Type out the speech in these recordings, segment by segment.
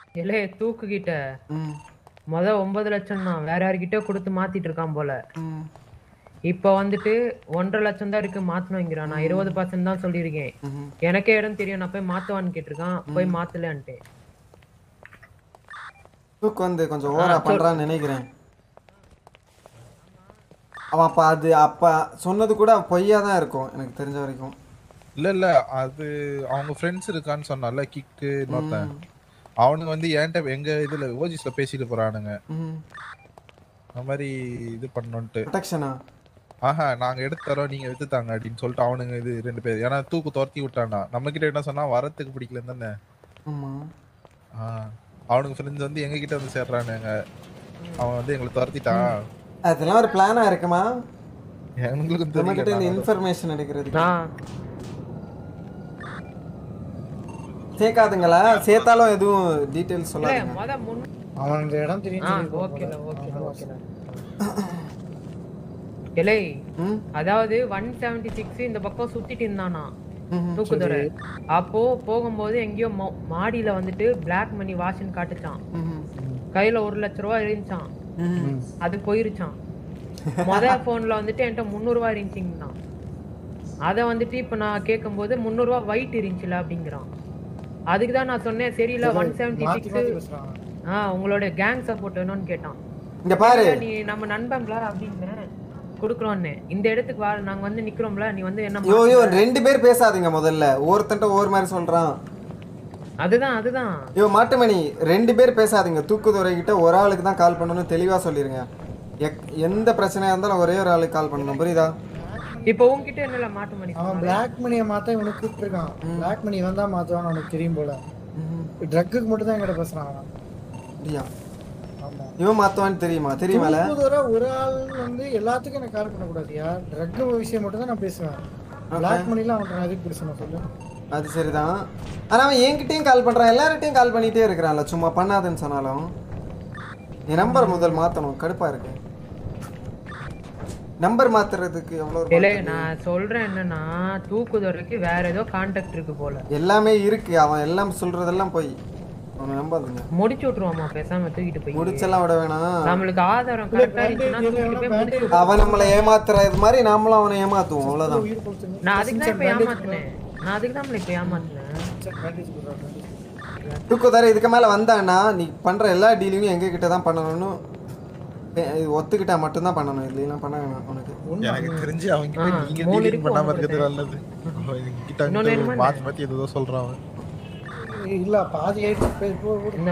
இல்லே தூக்குகிட்ட ம் முத ஒன்பது லட்சம் தான் வேற யார்கிட்ட கொடுத்து மாத்திட்டு இருக்கான் போல ம் இப்ப வந்துட்டு ஒன்றரை லட்சம் தான் இருக்கு மாத்தணுங்கிறான் நான் இருபது பர்சன்ட் தான் சொல்லியிருக்கேன் ம் எனக்கே இடம் தெரியும் நான் போய் மாத்துவான்னு கேட்டிருக்கான் போய் மாத்தலன்ட்டு தூக்கு வந்து கொஞ்சம் ஓவரா பண்றான்னு நினைக்கிறேன் அவன் அப்ப அது அப்ப சொன்னது கூட பொய்யா தான் இருக்கும் எனக்கு தெரிஞ்ச வரைக்கும் இல்ல இல்ல அது அவங்க ஃப்ரெண்ட்ஸ் இருக்கான்னு சொன்னால கிக்கு இன்னொருத்தன் அவனுங்க வந்து என்கிட்ட எங்க இதுல ஓஜிஸ்ல பேசிட்டு போறானுங்க ம் அந்த மாதிரி இது பண்ணோன்ட்டு ப்ரொடெக்ஷனா ஆஹா நாங்க எடுத்து தரோம் நீங்க எடுத்து தாங்க அப்படின்னு சொல்லிட்டு அவனுங்க இது ரெண்டு பேர் ஏன்னா தூக்கு துரத்தி விட்டானா நம்ம கிட்ட என்ன சொன்னா வரத்துக்கு பிடிக்கல தானே ஆமா ஆஹ் அவனுங்க ஃப்ரெண்ட்ஸ் வந்து எங்க கிட்ட வந்து சேர்றானுங்க அவன் வந்து எங்களை துரத்திட்டான் அதெல்லாம் ஒரு பிளானா இருக்குமா எங்களுக்கும் நம்ம கிட்ட இந்த தெரியல இன்ஃபர்மேஷன் எடுக்கிறதுக்கு நான் சேர்க்காதுங்களா சேர்த்தாலும் எதுவும் டீட்டெயில்ஸ் இல்ல சொல்லாதுங்க முத முன் அவன் இந்த இடம் தெரியும் ஆ சொல்லிருப்பான் ஓகேல போல. ஓகேல அதனால ஓகேல இலை ம் அதாவது ஒன் செவன்டி சிக்ஸ் இந்த பக்கம் சுத்திட்டு இருந்தானா ம் தூக்குதுறை அப்போ போகும்போது எங்கேயோ மோ- மாடியில வந்துட்டு பிளாக் மணி வாஷின்னு காட்டுச்சான் ம் கையில ஒரு லட்ச ரூபா இருந்துச்சான் ம் அது போயிருச்சான் மொத போன்ல வந்துட்டு என்கிட்ட முந்நூறுவா இருந்துச்சுங்கண்ணா அதை வந்துட்டு இப்ப நான் கேட்கும்போது முந்நூறுவா ஒயிட் இருந்துச்சுல அப்படிங்கிறான் அதுக்கு தான் நான் சொன்னேன் சரியில்ல ஒன் செவன்டி மாத்தி மாத்தி சிக்ஸ் பேசுறான் ஆ உங்களோட கேங் சப்போர்ட் வேணும்னு கேட்டான் இங்க பாரு இல்ல, நீ நம்ம நண்பன்ல அப்படின்னு குடுக்குறோன்னு இந்த இடத்துக்கு வா நாங்க வந்து நிக்கிறோம்ல நீ வந்து என்ன யோ யோ மாத்துற? ரெண்டு பேர் பேசாதீங்க முதல்ல ஒருத்தன்ட்ட ஒவ்வொரு மாதிரி சொல்றான் அதுதான் அதுதான் யோ மாட்டுமணி ரெண்டு பேர் பேசாதீங்க தூக்குதுறை கிட்ட ஒரு ஆளுக்கு தான் கால் பண்ணணும்னு தெளிவா சொல்லிருங்க எக்- எந்த பிரச்சனையா இருந்தாலும் ஒரே ஒரு ஆளுக்கு கால் பண்ணணும் புரியுதா இப்போ உன்கிட்ட என்னல மாட்டு மணி அவன் சொன்னாரு? பிளாக் மணியை மாத்த இவனுக்கு கூப்பிட்டுருக்கான் பிளாக் மணி வந்தா மாத்துவான்னு அவனுக்கு தெரியும் போல ட்ரக்குக்கு மட்டும் தான் என்கிட்ட பேசுறான் அவன் அப்படியா ஆமா இவன் மாத்துவான்னு தெரியுமா தெரியுமால தூக்குதோரை ஒரு ஆள் வந்து எல்லாத்துக்கும் எனக்கு கால் பண்ணக்கூடாதியா ட்ரக் விஷயம் மட்டும் தான் நான் பேசுவேன் பிளாக் மணிலாம் அவன்கிட்ட நான் எதுக்கு பேசணும் சொல்லு அது சரிதான் ஆனா அவன் என்கிட்டயும் கால் பண்றான் எல்லார்கிட்டயும் கால் பண்ணிட்டே இருக்கிறான்ல சும்மா பண்ணாதுன்னு சொன்னாலும் என் நம்பர் முதல் மாத்தணும் கடுப்பா இருக்கு நம்பர் மாத்துறதுக்கு எவ்வளவு ரூபாய் இல்ல இருக்குது? நான் சொல்றேன் என்னன்னா தூக்குதுறைக்கு வேற ஏதோ கான்டாக்ட் இருக்கு போல எல்லாமே இருக்கு அவன் எல்லாம் சொல்றதெல்லாம் போய் அவனை நம்பாதுங்க முடிச்சு விட்டுருவாமா பேசாம தூக்கிட்டு போய் முடிச்செல்லாம் விட வேணாம் நம்மளுக்கு ஆதாரம் கரெக்டா இருந்துச்சுன்னா தூக்கிட்டு போய் முடிச்சு விட்டு- அவன் நம்மளை ஏமாத்துறது மாதிரி நாமளும் அவனை ஏமாத்துவோம் அவ்வளவுதான் உயிர் கொடுத்துங்க நான் அதுக்கு தான் இப்ப ஏமாத்தினேன் நான் அதுக்கு தான் இப்ப ஏமாத்தினேன் பேண்டேஜ் போடுறான் bandage. தூக்குதார இதுக்கு மேல வந்தான்னா நீ பண்ற எல்லா டீலிங்கும் எங்க கிட்ட தான் பண்ணணும்னு ஏ- இது ஒத்துக்கிட்டா மட்டும்தான் பண்ணணும் இல்லைன்னா பண்ண வேணாம் உனக்கு எனக்கு தெரிஞ்சு அவங்க ஆ, கிட்ட நீங்க மூணு டீலிங் இருக்கு பண்ணாம உங்களுக்கு. இருக்கிறது நல்லது அவன் கிட்ட இன்னொன்னு அங்கிட்ட என்னமா மாத்தி மாத்தி ஏதோ சொல்றான் அவன். இல்ல பாதி ஆயிடுச்சு போய் போ விடு. இந்த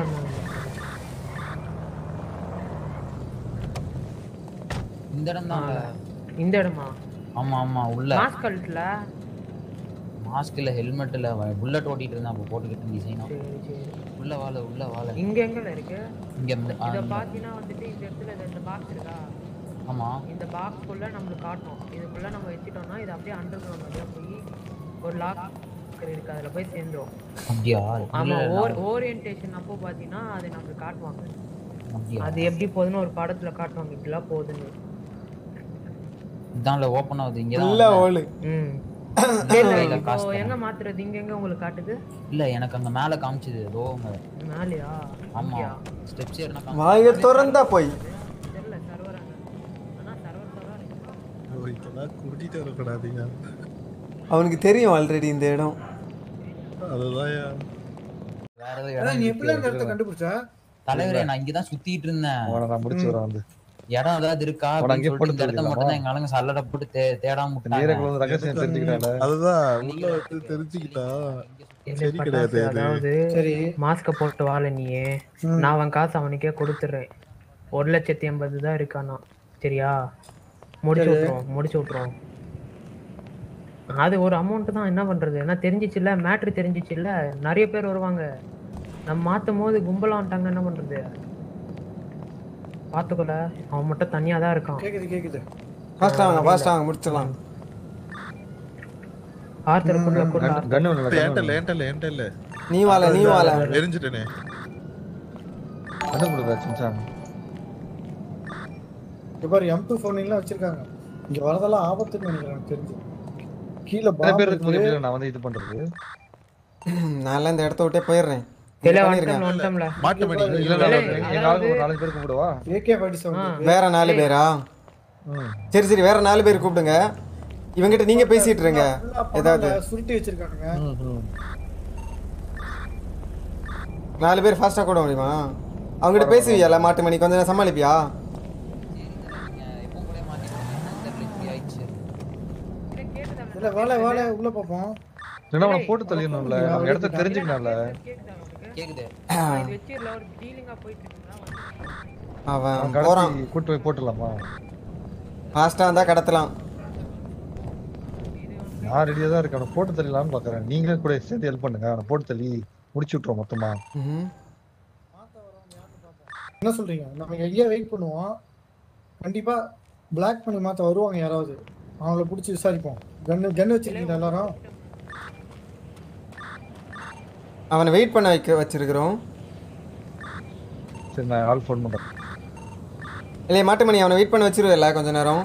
இந்த இடம் தான் இந்த இடமா ஆமா ஆமா உள்ள மாஸ்க் கழட்டல மாஸ்க் இல்ல ஹெல்மெட் இல்ல புல்லட் ஓட்டிட்டு இருந்தான் அப்ப போட்டுக்கிட்டு டிசைனும் சரி சரி உள்ள வாழ உள்ள வாழ இங்க எங்கல இருக்கு இங்க இந்த- ஆ, இத இந்த- பாத்தீங்கன்னா வந்துட்டு இந்த இடத்துல இந்த- இந்த பாக்ஸ் இருக்கா ஆமா இந்த பாக்ஸ்க்குள்ள நம்மளுக்கு காட்டும் இதுக்குள்ள நம்ம வச்சிட்டோம்னா இது அப்படியே அண்டர் கிரவுண்ட் வழியா போய் ஒரு லாக் இருக்கு அதுல போய் சேர்ந்துரும் அப்படியா ஆமா இல்ல, ஓர் நான் ஓரியன்டேஷன் அப்போ பாத்தீங்கன்னா அது நம்மளுக்கு காட்டுவாங்க அப்படியா அது எப்படி போகுதுன்னு ஒரு படத்துல காட்டுவாங்க இப்படிலாம் போகுதுன்னு இதான்ல ஓபன் ஆகுது இங்க இல்ல தான் ஓலு ம் கையில இல்ல, இப்போ காசு தரேன். எங்க மாத்துறது இங்க எங்க உங்களுக்கு காட்டுது இல்ல எனக்கு அங்க மேல காமிச்சது ஏதோ மேலையா ஆமா இங்கயா? ஸ்டெப்ஸ் ஏறினா வாய திறந்தா போய் தெரியல சர்வர் ஆனா சர்வர் பரவாயில்ல ஐயோ, இதெல்லாம் கூட்டிட்டு வரக்கூடாதுங்க அவனுக்கு தெரியும் ஆல்ரெடி இந்த இடம் அதுதான் வேற ஏதோ அதான் இடம் நீ எப்படி அந்த இருக்கு. இடத்த கண்டுபிடிச்சா தலைவரே நான் இங்கதான் சுத்திட்டு இருந்தேன் அவனை நான் முடிச்சு வரேன் வந்து இடம் ஏதாவது இருக்கா அவனை அப்படின்னு அங்கேயே சொல்லிட்டு இந்த போட்டு இடத்த மட்டும் தான் எங்க ஆளுங்க சல்லடை போட்டு தே- தேடாம விட்டாங்க நீரக்குள்ள வந்து ரகசியம் தெரிஞ்சுக்கிறான்ல அதுதான் உள்ள வந்து தெரிஞ்சுக்கிட்டா இல்ல, சரி பட்டாசு, கிடையாது அது. அதாவது சரி மாஸ்க போட்டு வாழ நீயே ம். நான் அவன் காசு அவனுக்கே கொடுத்துறேன் ஒரு லட்சத்தி எண்பது தான் இருக்கானா சரியா முடிச்சு விட்டுருவோம் முடிச்சு விட்டுருவோம் அது ஒரு அமௌண்ட் தான் என்ன பண்றது ஏன்னா தெரிஞ்சிச்சுல்ல மேட்ரு தெரிஞ்சிச்சுல்ல நிறைய பேர் வருவாங்க நம்ம மாத்தும் போது கும்பலா வந்துட்டாங்க என்ன பண்றது பாத்துக்கோல அவன் மட்டும் தனியா தான் இருக்கான் கேக்குது கேக்குது ஃபாஸ்ட் ஆகுங்க ஃபாஸ்ட் ஆகுங்க முடிச்சிடலாம் ஆர்த்தருக்குள்ள கூட கண்ணு ஒண்ணு இப்ப ஏன்ட்ட இல்ல ஏன்ட்ட இல்ல ஏன்ட்ட இல்ல நீ வாழ நீ வாழ எரிஞ்சிட்டேனே கண்ணு கொடுக்குறா சின்சான் இங்க பாரு எம் டூ எல்லாம் வச்சிருக்காங்க இங்க வரதெல்லாம் ஆபத்துன்னு நினைக்கிறேன் எனக்கு தெரிஞ்சு கீழே நிறைய பாம்பு பேர் இருக்கும்போது இருக்கு எப்படி நான் வந்து இது பண்றது நான்லாம் இந்த இடத்த விட்டே போயிடுறேன் இல்ல பண்ணிருங்க. வந்துட்டோம்ல வந்துட்டோம்ல மாட்டு மணி இல்ல இல்ல இல்ல, இல்ல, இல்ல, எங்க அதாவது- ஆளுங்க ஒரு நாலஞ்சு பேர் கூப்பிடுவா ஏகே ஃபார்ட்டி செவன் வேற நாலு பேரா ம் சரி சரி வேற நாலு பேர் கூப்பிடுங்க இவங்கிட்ட நீங்க பேசிட்டு இருங்க ஏதாவது சுருட்டி வச்சிருக்கானுங்க ம், ம். நாலு பேர் ஃபாஸ்டா கூட முடியுமா அவங்ககிட்ட பேசுவியால மாட்டு மணி கொஞ்ச நேரம் சமாளிப்பியா எப்போ கூட மாத்தி தெரியல இப்படி ஆயிடுச்சு இல்ல வேலை வேலை உள்ள பாப்போம் இல்லைன்னா அவனை போட்டு தள்ளிடணும்ல அவங்க இடத்த தெரிஞ்சுக்கணும்ல கேக்குது இது வச்சிரல ஒரு டீலிங்கா போயிட்டு இருக்குங்களா அவன் அவன் போறான் கடத்தி கூட்டு போய் போட்டுடலாமா ஃபாஸ்டா இருந்தா கடத்தலாம் நான் ரெடியா தான் இருக்கேன் அவனை போட்டு தள்ளிடலாம்னு பாக்குறேன் நீங்களே கூட சேர்த்து ஹெல்ப் பண்ணுங்க அவனை போட்டு தள்ளி முடிச்சு விட்டுருவோம் மொத்தமா ம்ஹும். என்ன சொல்றீங்க நம்ம எங்கேயா வெயிட் பண்ணுவோம் கண்டிப்பா பிளாக் பண்ணி மாத்த வருவாங்க யாராவது அவங்கள பிடிச்சி விசாரிப்போம் கன்னு கன்னு வச்சிருக்கீங்களா எல்லாரும் அவனை வெயிட் பண்ண வைக்க வச்சிருக்கிறோம் சரி நான் ஆள் ஃபோன் பண்றேன் இல்லையே மாட்டு மணி அவனை வெயிட் பண்ண வச்சிருவில்ல கொஞ்ச நேரம்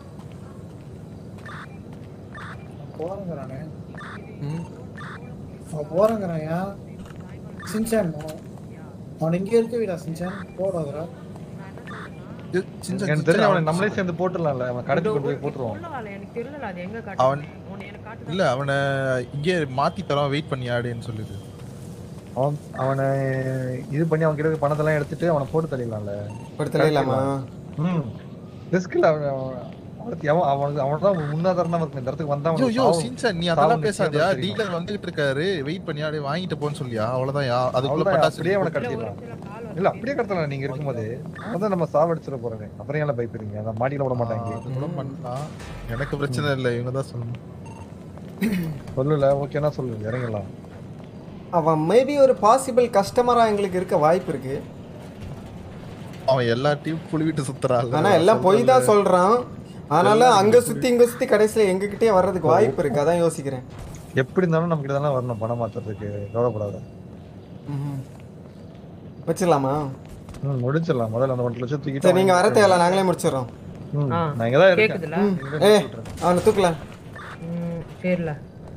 போறேங்கிறானே ம். அவன் போறேங்கிறாயா சின்சான் அவன் இங்கே இருக்க வீடா சின்சான் போடாதரா இது சின்ன எனக்கு தெரிஞ்சு அவனை நம்மளே சேர்ந்து போட்டுடலாம்ல அவன் கடைக்கு கொண்டு போய் போட்டுருவோம் சொல்லல எனக்கு தெரியல அது எங்க அவன் காட்டு உன்னை எனக்கு காட்டு இல்ல அவனை இங்கே மாத்தி தரோம் வெயிட் பண்ணி ஆடுன்னு சொல்லுது அவன் அவனை இது பண்ணி அவன் கிட்ட இருக்க பணத்தெல்லாம் எடுத்துட்டு அவனை போட்டு தள்ளிடலாம்ல படுத்தல இல்லாமா ம் ரிஸ்க்ல அவன் அவன் அவனுக்கு அவன் அவனுக்கு அவன் தான் முன்னாதாரணமா இருக்கும் இந்த இடத்துக்கு வந்தா ஐயோ அவனுக்கு ஐயோ சாவு- சின்சன் நீ சாவு அதெல்லாம் நிச்சயம் பேசாதயா தான் தெரியும். டீலர் வந்துகிட்டு இருக்காரு வெயிட் பண்ணி ஆடு வாங்கிட்டு போன்னு சொல்லியா அவ்வளவுதான் யா அதுக்குள்ள அவ்வளவுதான், பட்டாசு அப்படியே அவனை இருக்கு. கடத்திடலாம் இல்ல அப்படியே கடத்தலாம் நீங்க இருக்கும்போது அதான் நம்ம சாவடிச்சிட போறேன் அப்புறம் ஏன் பயப்படுறீங்க அந்த மாடியில விட மாட்டாங்க அது கூட பண்ணலாம் எனக்கு பிரச்சனை இல்லை இவங்க தான் சொல்லணும் சொல்லல ஓகேனா சொல்லு இறங்கலாம் அவன் மேபி ஒரு பாசிபிள் கஸ்டமரா எங்களுக்கு இருக்க வாய்ப்பு இருக்கு அவன் எல்லாத்தையும் புழுவிட்டு சுத்துறாள் ஆனா எல்லாம் பொய் தான் சொல்றான் ஆனாலும் அங்க சுத்தி இங்க சுத்தி கடைசியில எங்ககிட்டயே வர்றதுக்கு வாய்ப்பு இருக்கு அதான் யோசிக்கிறேன் எப்படி இருந்தாலும் நம்ம கிட்ட வரணும் பணம் மாத்துறதுக்கு கவலைப்படாத ம்ஹும். வச்சிடலாமா ம் முடிச்சிடலாம் முதல்ல அந்த ஒன்றரை லட்சம் தூக்கிட்டு சரி நீங்க வர தேவையில்ல நாங்களே முடிச்சிடறோம் ம், ஆ, நான் இங்க தான் இருக்கேன் கேக்குதுல ஏ அவனை தூக்கல ம் சரில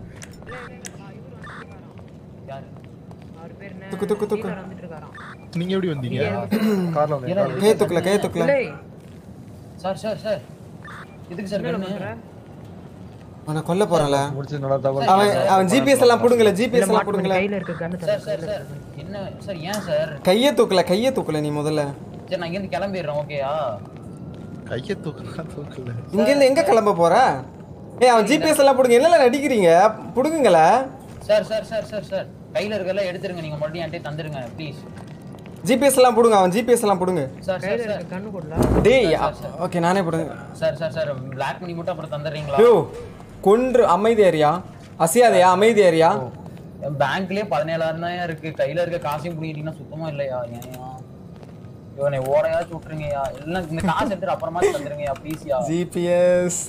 யாரு அவர் பேர் என்ன துக்கு, துக்கு, துக்கு. dealer வந்துட்டு இருக்காராம் நீங்க எப்படி வந்தீங்க கார்ல வந்து ஏன்னா, கையை தூக்கல கையை தூக்கல டேய் சார் சார் சார் இதுக்கு சார் என்ன கண்ணு பண்ற அவனை கொல்ல போறான்ல முடிச்சு நல்லா தகவல் அவன் அவன் ஜிபிஎஸ் எல்லாம் புடுங்கல இல்ல ஜிபிஎஸ் எல்லாம் மாட்டு புடுங்கல கையில இருக்க கண்ணு சார் சார் சார் என்ன சார் ஏன் சார் கையை தூக்கல கையை தூக்கல நீ முதல்ல சரி நான் இங்கேருந்து கிளம்பிடுறேன் ஓகேயா கையை தூக்கலாம் தூக்கல இங்க இருந்து எங்க கிளம்ப போற ஏய் அவன் ஜிபிஎஸ் எல்லாம் புடுங்க என்னல நடிக்கிறீங்க புடுங்குங்கள sir sir sir sir sir கையில இருக்கெல்லாம் எடுத்துருங்க நீங்க மறுபடியும் என்கிட்ட தந்துருங்க ப்ளீஸ் ஜிபிஎஸ் எல்லாம் புடுங்க அவன் ஜிபிஎஸ் எல்லாம் புடுங்க சார் சார் கையில சார் இருக்க கண்ணு கொடுல டேய் ஓகே நானே புடுங்க சார் சார் சார் பிளாக் பண்ணி மட்டும் அப்புறம் தந்துடுறீங்களா ஐயோ கொன்று அமைதி ஏரியா அசையாதையா அமைதி ஏரியா பேங்க்லயே பதினேழாயிரம் தான் இருக்கு கையில இருக்க காசையும் பிடிக்கிட்டீங்கன்னா சுத்தமா இல்லையா ஏன்யா இவனை ஓடையாச்சும் விட்டுருங்கய்யா எல்லாம் இந்த காசு எடுத்துட்டு அப்புறமா தந்துருங்கய்யா ப்ளீஸ்யா ஜிபிஎஸ்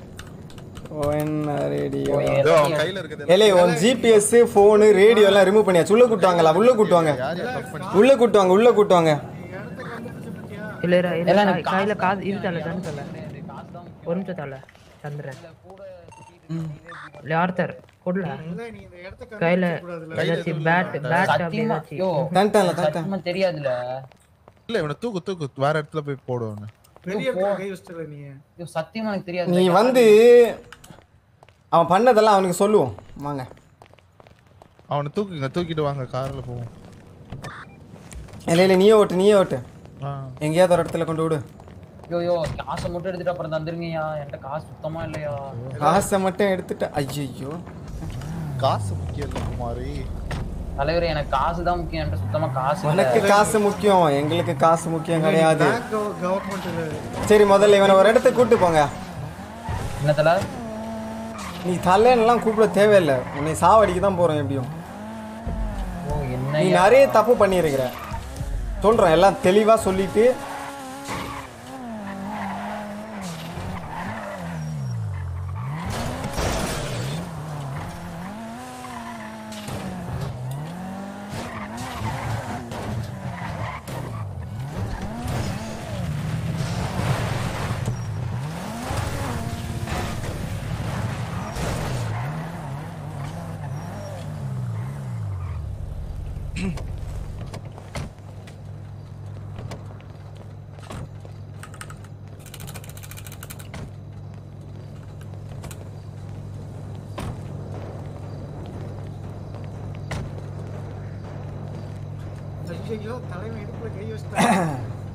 ஓஎன் ரேடியோ ஏதோ அவன் கையில இருக்கிறது ஏலே உன் ஜிபிஎஸ் ஃபோனு ரேடியோ எல்லாம் ரிமூவ் பண்ணியாச்சு உள்ள கூட்டுவாங்களா உள்ள கூட்டுவாங்க யார் யார் தப்பு பண்ணி உள்ள கூட்டுவாங்க உள்ள கூட்டுவாங்க இல்ல இல்ல, இல்ல எல்லாம் கா- எனக்கு கையில காசு காசு இது தல கண்ணு தல காசு தான் ஒரு நிமிஷம் தல சந்திரன் இல்ல ஆர்த்தர் கொடுல இல்ல நீ இந்த இடத்த கையில கண்டுபிடிக்க கூடாதுல்ல ஏதாச்சும் பேட் பேட் அப்படி சத்தியமா ஏதாச்சும் யோ தன்ட்டான்ல தன்ட்டான் சத்தியமா தெரியாதுல இல்ல இவனை தூக்கு தூக்கு வேற இடத்துல போய் போடுவானு பெரிய இடத்துல கை வச்சிட்டல நீ யோ சத்தியமா எனக்கு தெரியாது நீ வந்து அவன் பண்ணதெல்லாம் அவனுக்கு சொல்லுவோம் வாங்க அவனை தூக்குங்க தூக்கிட்டு வாங்க கார்ல போவோம் இல்லை இல்லை நீயே ஓட்டு நீயே ஓட்டு ஆ. எங்கேயாவது ஒரு இடத்துல கொண்டு விடு யோ யோ காசை மட்டும் எடுத்துட்டு அப்புறம் தந்துருங்கய்யா என்கிட்ட காசு சுத்தமா இல்லையா காசை மட்டும் எடுத்துட்டு ஐயோ காசு முக்கியம் இல்லை குமாரி தலைவரே எனக்கு காசு தான் முக்கியம் என்கிட்ட சுத்தமா காசு இல்ல உனக்கு காசு முக்கியம் எங்களுக்கு காசு முக்கியம் கிடையாது கவர்மெண்ட் சரி முதல்ல இவனை ஒரு இடத்துக்கு கூட்டு போங்க என்ன தல நீ தலைன்னெல்லாம் கூப்பிட தேவையில்லை உன்னை சாவடிக்க தான் போகிறோம் எப்படியும் ஓ என்ன நீ நிறைய தப்பு பண்ணியிருக்கிற சொல்கிறேன் எல்லாம் தெளிவாக சொல்லிட்டு ஐயோ தலைமை இடுப்புல கை வச்சுட்டாங்க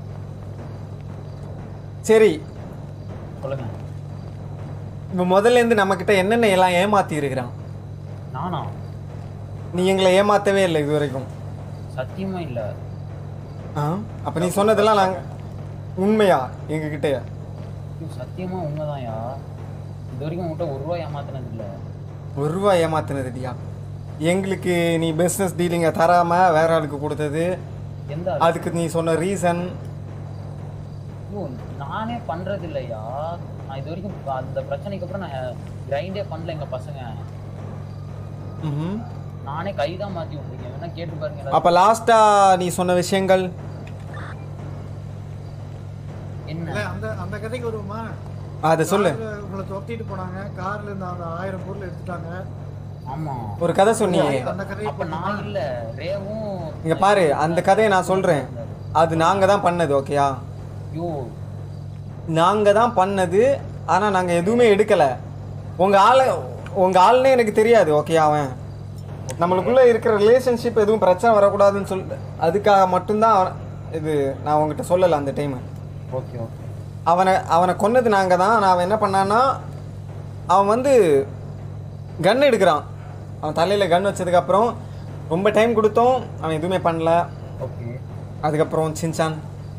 சரி சொல்லுங்க இப்போ முதல்ல இருந்து நம்ம கிட்ட என்னென்ன எல்லாம் ஏமாத்தி இருக்கிறான் நானா நீ எங்களை ஏமாத்தவே இல்லை இது வரைக்கும் சத்தியமா இல்ல ஆ அப்போ நீ சொன்னதெல்லாம் நாங்கள் உண்மையா எங்ககிட்ட ஐயோ, சத்தியமா உண்மைதான்யா இது வரைக்கும் உங்கள்கிட்ட ஒரு ரூபாய் ஏமாத்தினது இல்ல ஒரு ரூபா ஏமாத்தினதுடியா எங்களுக்கு நீ பிஸ்னஸ் டீலிங்கை தராம வேற ஆளுக்கு கொடுத்தது எந்த ஆளு? அதுக்கு நீ சொன்ன ரீசன் ஐயோ, நானே பண்றது இல்லையா நான் இது வரைக்கும் ப- அந்த பிரச்சனைக்கு அப்புறம் நான் கிரைண்டே பண்ணல எங்க பசங்க நானே கை தான் மாத்தி விட்டுருக்கேன் வேணா கேட்டு பாருங்க எல்லாரும். அப்போ லாஸ்டா நீ சொன்ன விஷயங்கள் என்ன இல்ல அந்த அந்த கதைக்கு வருவோமா அதை சொல்லு கார்ல உங்களை துரத்திட்டு போனாங்க கார்ல இருந்து அந்த ஆயிரம் பொருள் எடுத்துட்டாங்க ஆமா ஒரு கதை சொன்னியே அந்த கதையை அப்ப நான் இல்ல ரேவும் இங்க பாரு அந்த கதையை நான் சொல்றேன் அது நாங்க தான் பண்ணது ஓகேயா ஐயோ நாங்க தான் பண்ணது ஆனா நாங்க எதுவுமே எடுக்கல உங்க ஆளு உங்க ஆளுனே எனக்கு தெரியாது ஓகேயா அவன் நம்மளுக்குள்ள இருக்கிற ரிலேஷன்ஷிப் எதுவும் பிரச்சனை வரக்கூடாதுன்னு சொல்லிட்டு அதுக்காக மட்டும்தான் அவன் இது நான் உங்ககிட்ட சொல்லலை அந்த டைம் ஓகே ஓகே அவனை அவனை கொன்னது நாங்கள் தான் நான் அவன் என்ன பண்ணான்னா அவன் வந்து கன் எடுக்கிறான் அவன் தலையில் கன் வச்சதுக்கப்புறம் ரொம்ப டைம் கொடுத்தோம் அவன் எதுவுமே பண்ணல ஓகே அதுக்கப்புறம் சின்சான்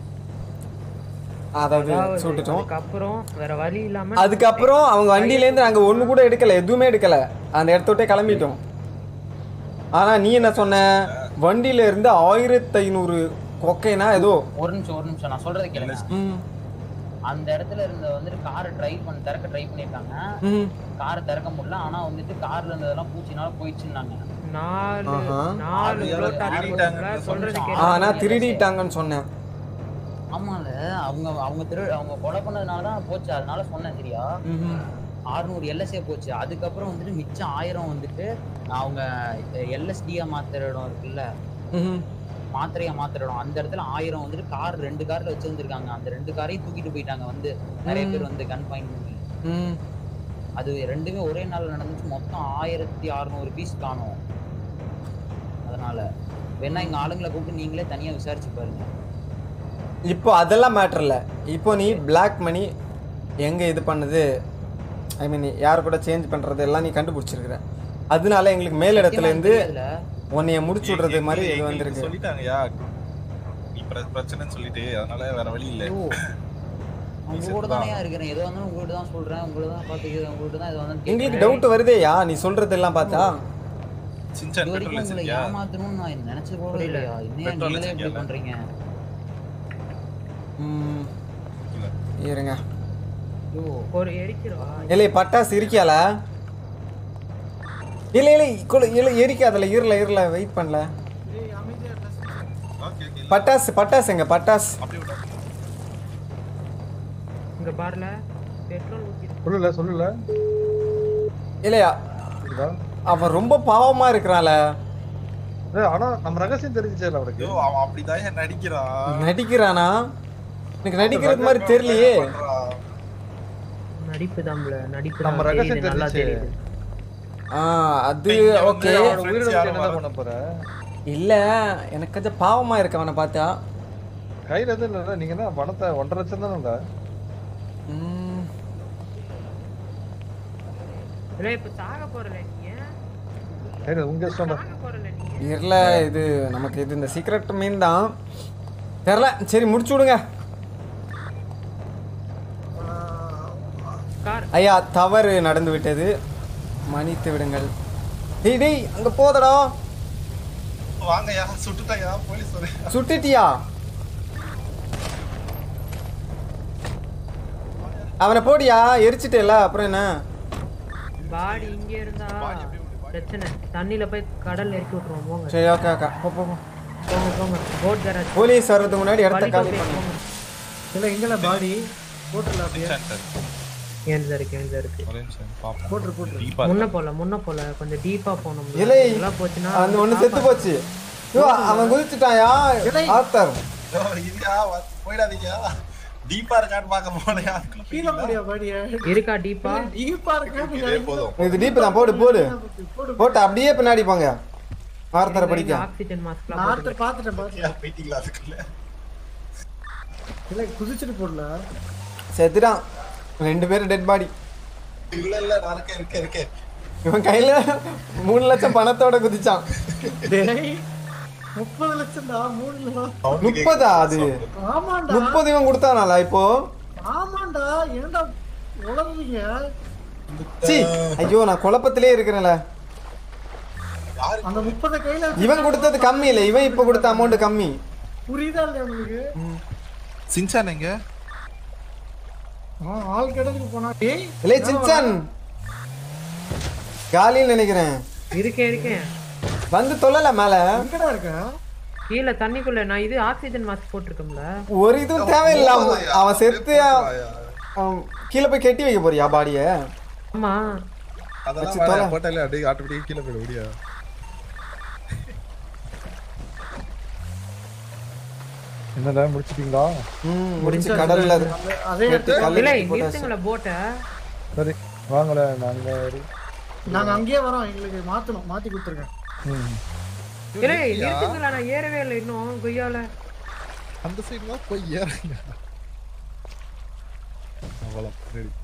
அதாவது அதாவது சுட்டுட்டோம் அதுக்கப்புறம் வேற வழி இல்லாம அதுக்கப்புறம் அவங்க வண்டியிலேருந்து நாங்கள் ஒன்று கூட எடுக்கல எதுவுமே எடுக்கல அந்த இடத்த விட்டே கிளம்பிட்டோம் ஆனால் நீ என்ன சொன்ன வண்டியில இருந்து ஆயிரத்தி ஐநூறு கொக்கைனா ஏதோ ஒரு நிமிஷம் ஒரு நிமிஷம் நான் சொல்றதை கேளுங்க ம் அந்த இடத்துல இருந்த வந்துட்டு காரை ட்ரை பண்ண திறக்க ட்ரை பண்ணிருக்காங்க ம் காரை திறக்க முடியல ஆனா வந்துட்டு கார்ல இருந்ததெல்லாம் பூச்சினால போயிடுச்சுன்னாங்க நாலு ஆஹா. நாலு அது float யாரோ திருடிட்டாங்கன்னு ஆடுறவங்கள சொல்றது சொன்னாங்க. கேட்டு ஆனால் திருடிட்டாங்கன்னு சொன்னேன் ஆமால அவங்க அவங்க திரு அவங்க கொலை பண்ணதுனால தான் போச்சு அதனால சொன்னேன் சரியா ம்ஹும். ஆறுநூறு எல்எஸ்ஏ போச்சு அதுக்கப்புறம் வந்துட்டு மிச்சம் ஆயிரம் வந்துட்டு அவங்க எல்எஸ்டியா மாத்துற இடம் இருக்குல்ல ம்ஹும். மாத்திரையா மாத்துற இடம் அந்த இடத்துல ஆயிரம் வந்துட்டு கார் ரெண்டு கார்ல வச்சு வந்திருக்காங்க அந்த ரெண்டு காரையும் தூக்கிட்டு போயிட்டாங்க வந்து நிறைய பேர் வந்து கன் பாயிண்ட் பண்ணி ம் அது ரெண்டுமே ஒரே நாள்ல நடந்துச்சு மொத்தம் ஆயிரத்தி அறுநூறு பீஸ் காணும் அதனால வேணா எங்க ஆளுங்களை கூப்பிட்டு நீங்களே தனியா விசாரிச்சு பாருங்க இப்போ அதெல்லாம் மேட்டர் இல்லை இப்போ நீ பிளாக் மணி எங்கே இது பண்ணுது ஐ மீன் யார் கூட சேஞ்ச் பண்ணுறது எல்லாம் நீ கண்டுபிடிச்சிருக்கிற அதனால எங்களுக்கு மேலிடத்துல இருந்து தெரியாதுல? உன்னைய முடிச்சு விடுறது மாதிரி இது எங்களுக்கு வந்திருக்கு சொல்லிட்டாங்கயா நீ பிர- பிரச்சனைன்னு சொல்லிட்டு அதனால வேற வழி இல்ல ஐயோ, உங்க கூட தானே இருக்கிறேன் எதுவாக இருந்தாலும் உங்கள்கிட்ட தான் சொல்றேன் உங்கள்ட்ட தான் பார்த்துக்கிறேன் உங்கள்கிட்ட தான் எதுவாக இருந்தாலும் எங்களுக்கு கேட்கிறேன். டவுட் வருதேயா நீ சொல்றதெல்லாம் பார்த்தா சின்சான் இது வரைக்கும் பெட்ரோல் உங்களை வச்சிருக்கியா ஏமாத்தணும்னு நான் நினைச்சது கூட புரியல. இல்லையா என்னையா பெட்ரோல் நீங்களே இப்படி வச்சிருக்கியால? பண்றீங்க ம், இல்ல. இருங்க ஐயோ ஒரு எரிக்கிறவா இல்லை பட்டாசு இருக்கியால இல்லை இல்லை கொடு இல்லை எரிக்காதல இருல இருல வெயிட் பண்ணல ஏய் அமைதியா இருந்தா ஓகே ஓகே இல்ல. பட்டாசு பட்டாசு எங்க பட்டாசு அப்படியே விட்டா இங்க பாருல பெட்ரோல் ஊத்தி சொல்லல சொல்லல இல்லையா புரியுதா? அவன் ரொம்ப பாவமா இருக்கிறான்ல ஏய், ஆனா நம்ம ரகசியம் தெரிஞ்சுச்சேல அவனுக்கு ஐயோ அவன் அப்படிதான் ஏன் நடிக்கிறான் நடிக்கிறானா எனக்கு நடிக்கிறது மாதிரி தெரியலையே பண்றான். நடிப்பு தான்ல நடிப்பு நம்ம தான் ரகசியம் தெரியுது, நல்லா தெரிஞ்சுச்சு. தெரியுது ஆ அது இங்க வந்து ஓகே அவன் அவன உயிரோட friends வச்சு யாரும் என்னதான் வர- பண்ண போற இல்ல எனக்கு கொஞ்சம் பாவமா இருக்கு அவனை பார்த்தா கையில எதுவும் இல்ல நீங்க என்ன பணத்தை ஒன்றரை லட்சம் தானே ம், இல்ல இப்ப சாக போறல நீ கையில உங்க இஷ்டம் தான் சாக போறல நீ இல்ல இது நமக்கு இது இந்த சீக்ரெட் மீன் தான் தெரில சரி முடிச்சு விடுங்க கார் ஐயா தவறு நடந்து விட்டது மன்னித்து விடுங்கள் டேய் டேய் அங்க போதடா வாங்கய்யா சுட்டுட்டாயா போலீஸ் வரேன் சுட்டுட்டியா அவனை போடியா எரிச்சிட்டேல அப்புறம் என்ன பாடி இங்க இருந்தா பிரச்சனை தண்ணியில போய் கடல்ல இறக்கி விட்டுருவோம் போங்க சரி ஓகே ஓகே போ போ போ. போங்க போங்க போட் கராஜ் போலீஸ் வர்றதுக்கு முன்னாடி இடத்த காலி பண்ணு போங்க இல்ல எங்கல பாடி போட்டுல அப்படியே சார் கேன்சர் இருக்கு கேன்சர் இருக்கு ஒரே நிமிஷம் பாப்போம் போட்டுரு போட்டுரு டீப்பா முன்ன போல முன்ன போல கொஞ்சம் டீப்பா போனோம் இல்லை எல்லாம் போச்சுன்னா அந்த ஒண்ணு செத்து போச்சு ஐயோ, அவன் குதிச்சுட்டான்யா ஆத்தர் இல்லையா வ- போயிடாதீங்க டீப்பா இருக்கான்னு பார்க்க போனேன் அதுக்குள்ள கீழே போயிட்டீங்களா? போடியா பாடிய இருக்கா டீப்பா ஈப்பா இருக்கா இதே போதும் இது டீப் தான் போடு போடு போடு போட்டு அப்படியே பின்னாடி போங்க ஆர்த்தரை படிக்க ஆக்சிஜன் மாஸ்க்லாம் நான் போட்டுக்க. ஆர்த்தர் பாத்துட்டேன் பாத்துட்டேன் போயிட்டீங்களா அதுக்குள்ள இல்ல குதிச்சிட்டு போடல செத்துட்டான் ரெண்டு பேரும் டெட் பாடி இல்ல இல்ல நான் இருக்கேன் இருக்கேன் இருக்கேன் இவன் கையில மூணு லட்சம் பணத்தோட குதிச்சான் டேய் முப்பது லட்சம்டா மூணு லட்சம் Sound முப்பதா அது ஆமாண்டா முப்பது இவன் கொடுத்தானாலா இப்போ ஆமாண்டா ஏன்டா உளறீங்க சி ஐயோ நான் குழப்பத்திலே இருக்கிறேன்ல யாரு அந்த முப்பது கையில வச்சு இவன் கொடுத்தது கம்மி இல்ல இவன் இப்ப கொடுத்த அமௌண்ட் கம்மி புரியுதா இல்லையா உங்களுக்கு சின்சான் எங்க ஆ, ஆள் கிடத்துக்கு போனா டேய் இல்லை சின்சான் காலின்னு நினைக்கிறேன் இருக்கேன் இருக்கேன் வந்து தொல்லல மேல எங்கடா இருக்க கீழே தண்ணிக்குள்ள நான் இது ஆக்சிஜன் மாஸ்க் போட்டிருக்கோம்ல ஒரு இதுவும் தேவையில்ல அவன் அவன் செத்து அவன் கீழே போய் கட்டி வைக்க போறியா பாடிய ஆமா அதெல்லாம் வச்சு வேணாம். தொலை. போட்டாலே அப்படியே ஆட்டோமேட்டிக்கா கீழே போயிட முடியா என்னடா முடிச்சிட்டீங்களா ம் முடிச்சு கடல்ல அது. அதே வெட்டி இடத்துக்கு கல்லுல இல்லை தூக்கி போட்டாச்சு. நிறுத்துங்களேன் போட்டை சரி வாங்கல நாங்க ஒரு- நாங்க அங்கேயே வரோம் எங்களுக்கு மாத்தணும் மாத்தி கொடுத்துருக்கேன் ம். இல்லை நிறுத்துங்களேன் நான் ஏறவே இல்லை இன்னும் கொய்யால அந்த சைடுலாம் போய் ஏறுங்க அவ்வளோ சரி